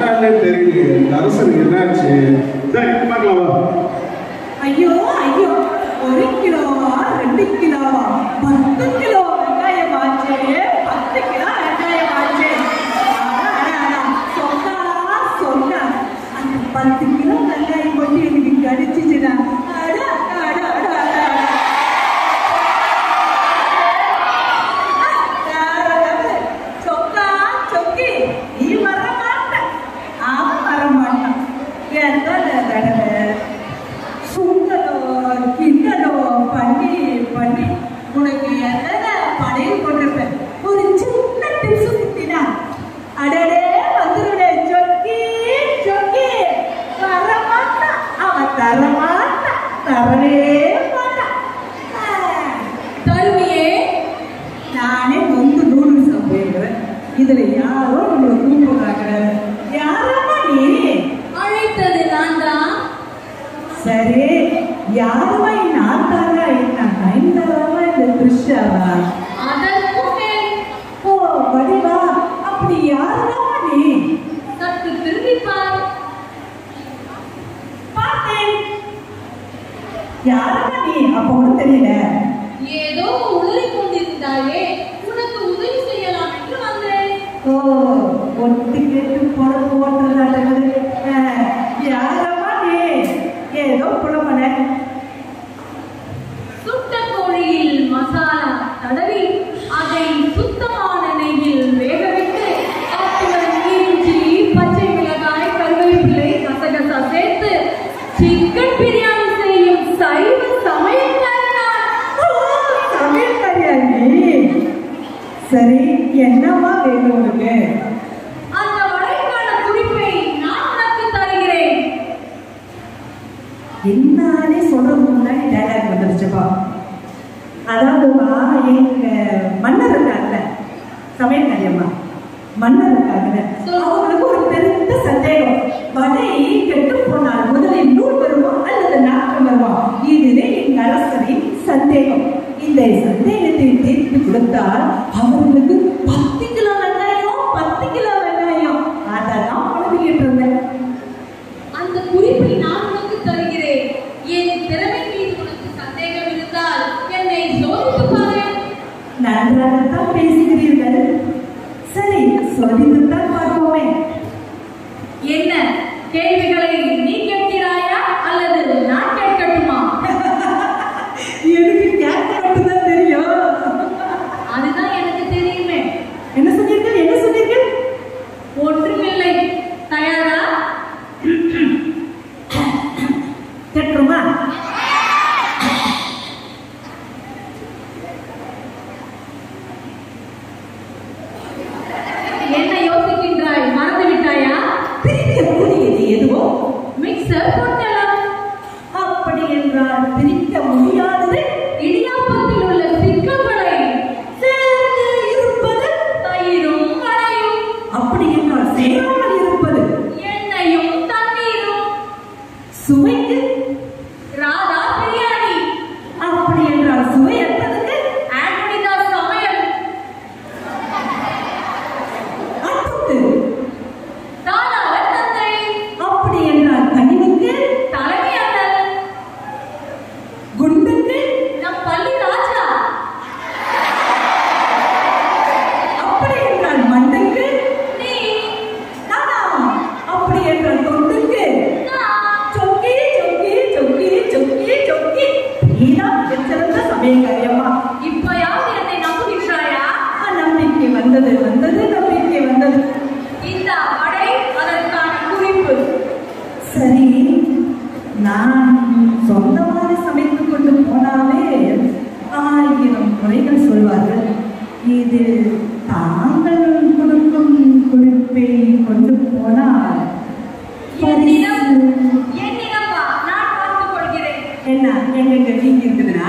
ஏன்டாலே தெரியலையே இந்த அரசனுக்கு என்னாச்சு சரி பார்க்கலாம் வா ஐயோ ஐயோ ஒரு கிலோவா ரெண்டு கிலோவா பத்து கிலோ வெங்காயம் ஆச்சு பத்து கிலோ வெங்காயம் ஆச்சு சொன்னா சொன்னா அந்த பத்து கிலோ வெங்காயம் மட்டும் எனக்கு கிடைச்சிச்சுனா அட அட அட அட அட சொக்கா சொக்கி நீ வர மாட்ட அவன் வர மாட்டான் எத்தனை தடவை சுண்டலோ கிண்டலோ பண்ணி பண்ணி உனக்கு எத்தனை படையில் கொண்டிருப்பேன் ஒரு சின்ன டிப்ஸ் குத்தினா அடடே வந்துருடே சொக்கி சொக்கி வர மாட்டான் அவன் தர மாட்டான் தரவே மாட்டான் ஆ. தருமியே நானே வந்து நூடுல்ஸ் போயிருக்கிறேன் இதுல யாரோ நம்மளை கூப்பிடுறாங்க யாரம்மா நீ அழைத்தது நான் தான் சரி யாருமா இந்த ஆத்தாரா என்ன நயன்தாராவா இந்த த்ரிஷாவா அதற்கும் மேல் ஓ வடிவா அப்படி யாருமா நீ சற்று திரும்பிப்பார் பார்த்தேன் யாருமா நீ அப்ப ஒன்றும் தெரியல ஏதோ உளறி கொண்டிருந்தாயே உனக்கு உதவி செய்யலாம் என்று வந்தேன் ஓ ஒட்டு கேட்டு பொறப்பு ஓட்டுறதாட்டது யாரம்மா நீ ஏதோ புலமன சுட்ட கோழியில் மசாலா தடவி அதை சுத்தமான நெய்யில் வேகவிட்டு அத்துடன் இஞ்சி பச்சை மிளகாய் கருவேப்பிலை கசகசா சேர்த்து சிக்கன் பிரியாணி செய்யும் சைவ சமையல்காரன் சமையல்காரியா நீ சரி என்னம்மா வேணும் உனக்கு அந்த வடைக்கான குறிப்பை நான் உனக்கு தருகிறேன் என்னாலே சொல்றதுக்கு முன்னாடி டயலாக் வந்துருச்சுப்பா அதாவதுமா எங்க மன்னர் இருக்காங்கல்ல சமையல்காரி அம்மா மன்னர் இருக்காங்கல்ல அவங்களுக்கு ஒரு பெரிய சந்தேகம் வடை கெட்டு போனால் முதலில் நூல் வருமா அல்லது நாட்டம் வருமா இதுவே எங்க அரசரின் சந்தேகம் இந்த சந்தேகத்தை தீர்த்து கொடுத்தால் அவர்களுக்கு பத்து கிலோ வெங்காயம் பத்து கிலோ வெங்காயம் அதெல்லாம் குழம்பிக்கிட்டு இருந்தேன் அந்த குறிப்பை நான் உனக்கு தருகிறேன் என் திறமை மீது உனக்கு சந்தேகம் இருந்தால் என்னை சோதித்து பாரு நன்றாகத்தான் பேசுகிறீர்கள் சரி சொல்லித்தான் பார்ப்போமே என்ன கேள்விகளை நீ கேட்கிறாயா அல்லது நான் கேட்கட்டுமா எனக்கு கேட்க மட்டும்தான் தெரியும் அதுதான் எனக்கு தெரியுமே என்ன சொன்னீர்கள் என்ன சொன்னீர்கள் ஒன்றுமில்லை தயாரா கேட்டுருமா என்ன யோசிக்கின்றாய் மறந்து விட்டாயா பிரிக்க கூடியது எதுவோ மிக்சர் போட்டலாம் அப்படி என்றால் பிரிக்க முடியாதது இடியாப்பத்தில் உள்ள சிக்கல்களை சேர்ந்து இருப்பது தயிரும் வடையும் அப்படி என்றால் சேராமல் இருப்பது எண்ணெயும் தண்ணீரும் சுவைக்கு ராதா பிரியாணி அப்படி என்றால் சுவையற்றதுக்கு ஆண்டனிதா சமையல் அற்புத்து தாராள தந்தை அப்படி என்றால் கனிவுக்கு தலைமை அண்ணன் குண்டுக்கு நம் பள்ளி ராஜா அப்படி என்றால் மண்ணுக்கு நீ நானா அப்படி என்றால் தொண்டுக்கு நான் சொக்கி சொக்கி சொக்கி சொக்கி சொக்கி நீதான் மிகச்சிறந்த சமயக்காரி அம்மா இப்பயாவது என்னை நம்புகின்றாயா ஆ, நம்பிக்கை வந்தது வந்தது நம்பிக்கை வந்தது இந்த வடை அதற்கான குறிப்பு சரி நான் சொந்தமாக சமைத்து கொண்டு போனாலே ஆயிரம் குறைகள் சொல்வார்கள் இது தாங்கள் கொடுக்கும் குறிப்பை கொண்டு போனால் என்னிடம் பரிசு என்னிடம் வா நான் பார்த்துக் கொள்கிறேன் என்ன எங்க வீங்கி இருக்குதுன்னா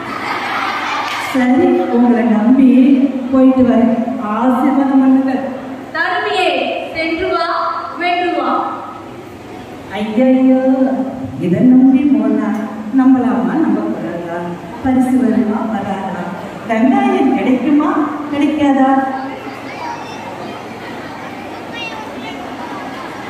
சரி உங்களை நம்பி போயிட்டு வரேன் ஆசீர்வாதம் பண்ணுங்க தருமியே சென்று வா வென்று வா ஐயையோ இதை நம்பி போனா நம்பலாமா நம்பக்கூடாதா பரிசு வருமா வராதா வெங்காயம் கிடைக்குமா கிடைக்காதா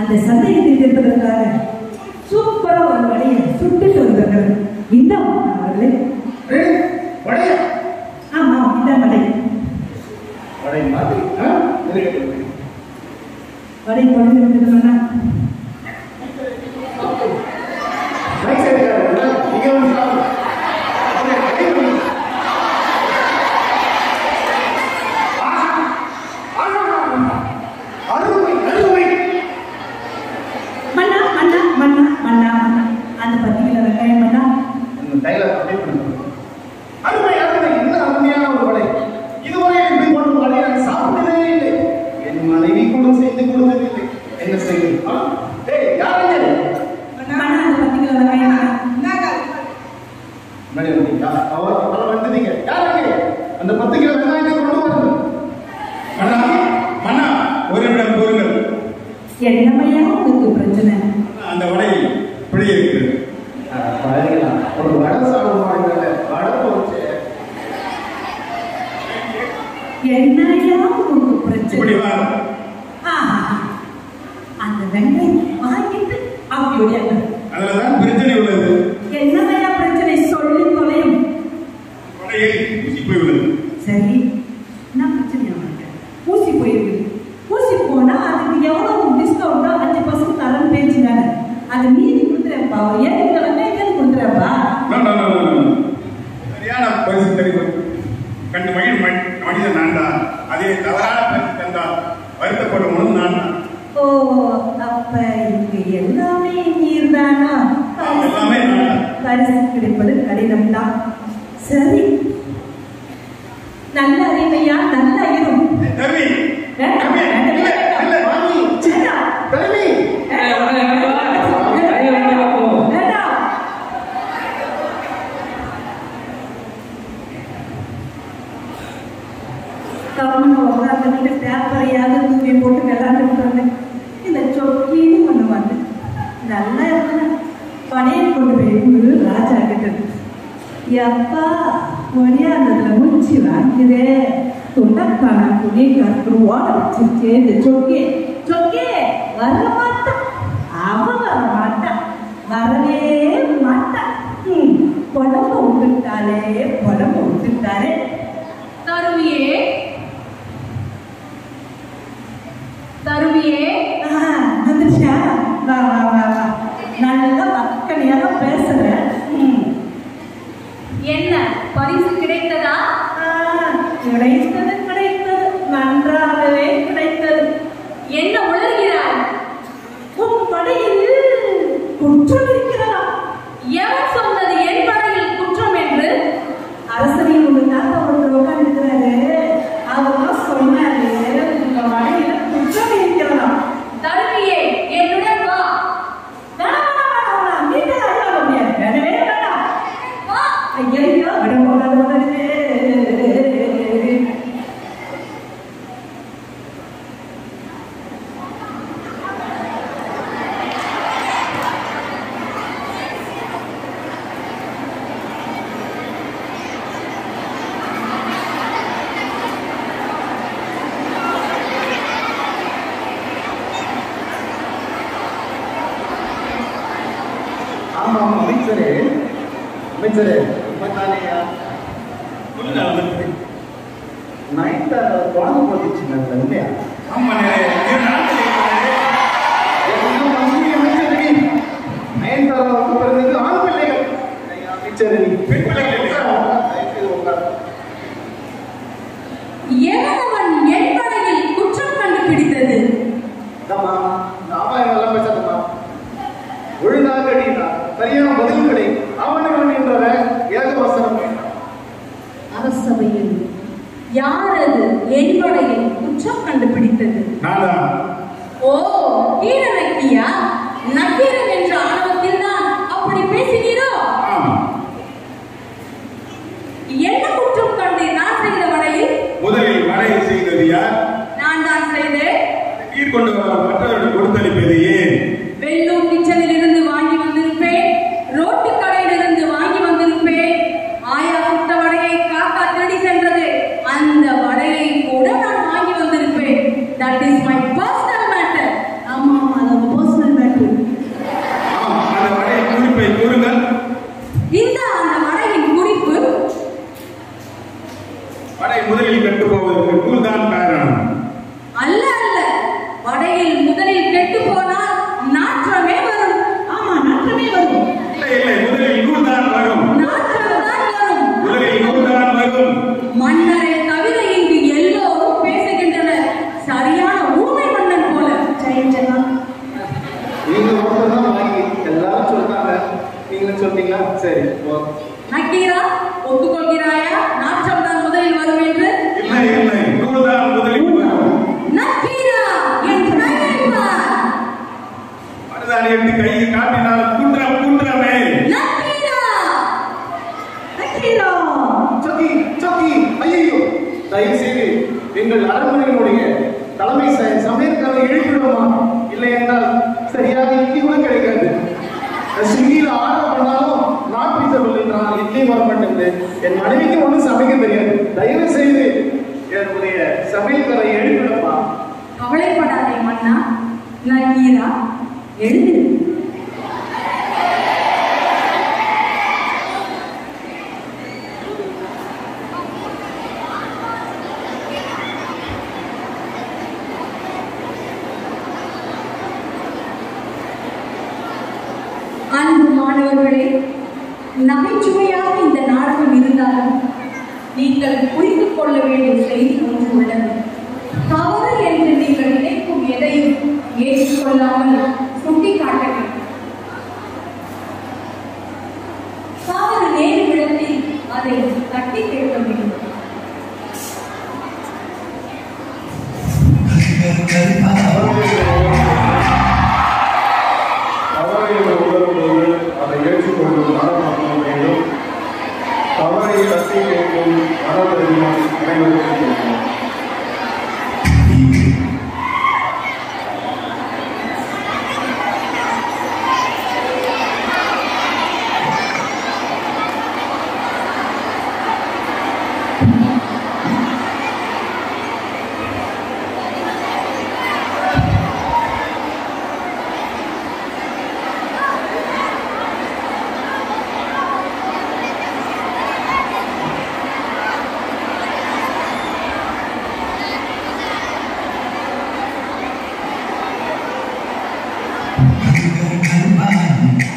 அந்த சந்தேகத்தை தீர்ப்பதற்காக சூப்பரா ஒரு வழியை சுட்டுட்டு வந்திருக்கிறேன் இந்த அவர்களே ரெடி வடையா ஆமா இந்த வடை வடை மாதிரி ஆ இருக்கு வடை தொடர்ந்து விட்டுருந்தோம்னா ரைட் சைடு காரங்க நீங்க வந்து சாப்பிடுங்க அப்படியே வடை வந்து ஆஹா ஆஹா அருமை அருமை மண்ணா மண்ணா மண்ணா மண்ணா மண்ணா அந்த பத்து கிலோ வெங்காயம் மண்ணா இந்த டைலாக் அப்படியே பண்ணுங்க அருமை அருமை என்ன அருமையான ஒரு வடை இதுவரை இப்படி போன்ற வடை நான் சாப்பிட்டதே இல்லை என் மனைவி கூட செய்து கொடுத்ததில்லை என்ன செய்வது ஆ? டேய் யாருங்க மண்ணா அந்த பத்து கிலோ வெங்காயம் மண்ணா முன்னாடி வந்தீங்களா அவர் அவர் வந்துட்டீங்க யாருங்க அந்த பத்து கிலோ வெங்காயத்தை கொண்டு வரணும் மன்னா மன்னா ஒரு நிமிடம் கூறுங்கள் என்னமையா உங்களுக்கு பிரச்சனை அந்த வடை பிழை இருக்கிறது பாருங்களா ஒரு வடை சாப்பிடுவாங்க வடை போச்சு என்னையா உங்களுக்கு இப்படி பிரச்சனை வா ஆஹா. அந்த வெங்காயம் வாங்கிட்டு அப்படி ஓடியாங்க அதுலதான் பிரச்சனை உள்ளது என்னமையா பிரச்சனை சொல்லி தொலையும் வடையில் ஊசி போய் உள்ளது சரி என்ன பிரச்சனை அவனுக்கு ஊசி போயிருக்கு ஊசி போனா அதுக்கு எவ்வளவு டிஸ்கவுண்டோ அஞ்சு பர்சன்ட் தரேன்னு பேச்சுதானே அது மீதி கொடுத்துறேன்ப்பா ஏன் இந்த வெங்காயத்தை கொடுத்துறேன்ப்பா No, no, no, no, no. சரியான பரிசு தெரியும் கண்டு மகிழ் மனி- மனிதன் நான் தான் அதே தவறான பரிசு தந்தால் வருத்தப்படும் முன் நான் தான் ஓ அப்ப இங்க எல்லாமே நீர்தானா எல்லாமே நான். பரிசு கிடைப்பது கடினம் தான் சரி நல்ல அறிவையா நல்ல இரும் ஏய், தம்பி வேண்டாம், தம்பி, வேண்டாம், இல்ல, வேண்டாம். இல்ல, வாங்கி வேண்டாம், தலைவி வேண்டாம். கவனம் உட்காந்துட்டு பேப்பரையாவது தூக்கி போட்டு விளையாண்டுட்டு இருந்தேன் இந்த சொக்கின்னு ஒண்ணு வந்து நல்லா இருந்தேன் பனையை கொண்டு போய் குடு ராஜா கிட்ட எப்பா ஒடியாந்ததுல மூச்சு வாங்குதே துண்டக்கான துணி கற்று ஓட வச்சிருக்கே இந்த சொக்கே சொக்கே வர மாட்டான் அவன் வர மாட்டான் வரவே மாட்டான் ம், புடம்ப விட்டுட்டாலே புடம்ப விட்டுட்டாலே தருவியே தருவியே ஆ, வந்துருச்சா வா வா வா வா நல்லா மக்களையாக பேசுறேன் ம். என்ன பரிசு கிடைத்ததா ஆ, கிடைத்தது கிடைத்தது நன்றாகவே கிடைத்தது என்ன உணர்கிறாய் உன் படையில் குற்றம் இருக்கிறதா எவன் சொன்னது என் படையில் குற்றம் என்று அரசனையும் உங்க தாத்தா ஒருத்தர் உட்காந்துருக்கிறாரு அவர்தான் சொன்னாரு உங்க வடையில குற்றம் இருக்கிறதா தருவியே என்னுடன் வா வேணாம், வேணாம், வேணாம், வேணாம். வீட்டுல அழுக முடியாது. வேணவே வேண்டாம். வா ஐயையோ, விட போகாத போகிறது. ஆமா ஆமா அமைச்சரே அமைச்சரே உண்மைதானேயா சொல்லுங்க வந்து. நைட் குழந்தை போட்டுச்சுங்க உண்மையா ஆமா நிறைய இரு நாட்கள் இருக்கிறது. எல்லாம் மந்திரி அமைச்சரே நயன்தாரா வந்து பிறந்தது ஆண் பிள்ளைகள் ஐயா, அமைச்சரே பெண் பிள்ளைகள் இல்லையா? தயவுசெய்து உட்காரு. எவன் அவன் என் படையில் குற்றம் கண்டுபிடித்தது இதாம்மா, இந்த ஆபாயம் எல்லாம் பேசாதம்மா. ஒழுங்காக அடினா சரியான பதில்களை ஆவணங்கள் என்றவன் ஏகவசனம் அரசவையில் யார் அது என் படையில் குற்றம் கண்டுபிடித்தது நான் தான் ஓ கீழ நக்கியா நக்கீரன் என்ற ஆணவத்தில் தான் அப்படி பேசினீரோ ஆம் என்ன குற்றம் கண்டு நான் செய்த வடையில் முதலில் வடையை செய்தது யார் நான் தான் செய்தேன் நீர் கொண்டு வர மற்றவர்கள் கொடுத்தளிப்பது ஏன் வெள்ளூர் கிச்சனில் இருந்து வாங்கி வந்திருப்பேன் ரோட்டு கடையில் இருந்து வாங்கி வந்திருப்பேன் ஆயா சுட்ட வடையை காக்கா திருடி சென்றது அந்த வடையை கூட நான் வாங்கி வந்திருப்பேன் that is my personal matter ஆமா ஆமா அது உங்க வந்தீங்களா சரி ஓகே நக்கீரா ஒத்துக்கொள்கிறாயா நாற்றம் தான் முதலில் வரும் என்று இல்லை இல்லை நூல்தான் முதலில் வரும் நக்கீரா என் கையை பார் மருதாணி எடுத்து கையை காட்டினால் குன்றம் குன்றமே நக்கீரா நக்கீரா சக்கி சக்கி ஐயோ தயவு செய்து எங்கள் அரண்மனையினுடைய தலைமை ச- சமையற்காரை எழுப்பிடுமா இல்லை என்றால் சரியாக இட்லி கூட கிடைக்காது ஸ்விக்கியில் ஆர்டர் பண்ணாலும் நாட் ரீசபிள் என்றால் இட்லி வர மாட்டேங்குது என் மனைவிக்கு ஒன்றும் சமைக்க தெரியாது தயவு செய்து என்னுடைய சமையல்காரை எழுப்பிடுமா கவலைப்படாதே மன்னா நக்கீரா எழுது அன்பு மாணவர்களே நகைச்சுவையாக இந்த நாடகம் இருந்தாலும் நீங்கள் புரிந்து கொள்ள வேண்டிய செய்தி ஒன்று உள்ளது தவறு என்று நீங்கள் நினைக்கும் எதையும் ஏற்றுக்கொள்ளாமல் சுட்டிக்காட்ட வேண்டும் தவறு நேரும் இடத்தில் அதை தட்டி கேட்க வேண்டும் தவறை உணரும்போது அதை ஏற்றுக்கொள்ளும் மனப்பக்குவம் வேண்டும் தவறை தட்டி கேட்கும் மனப்பெருமான் அனைவருக்கும் இருக்கும் கருப்பான்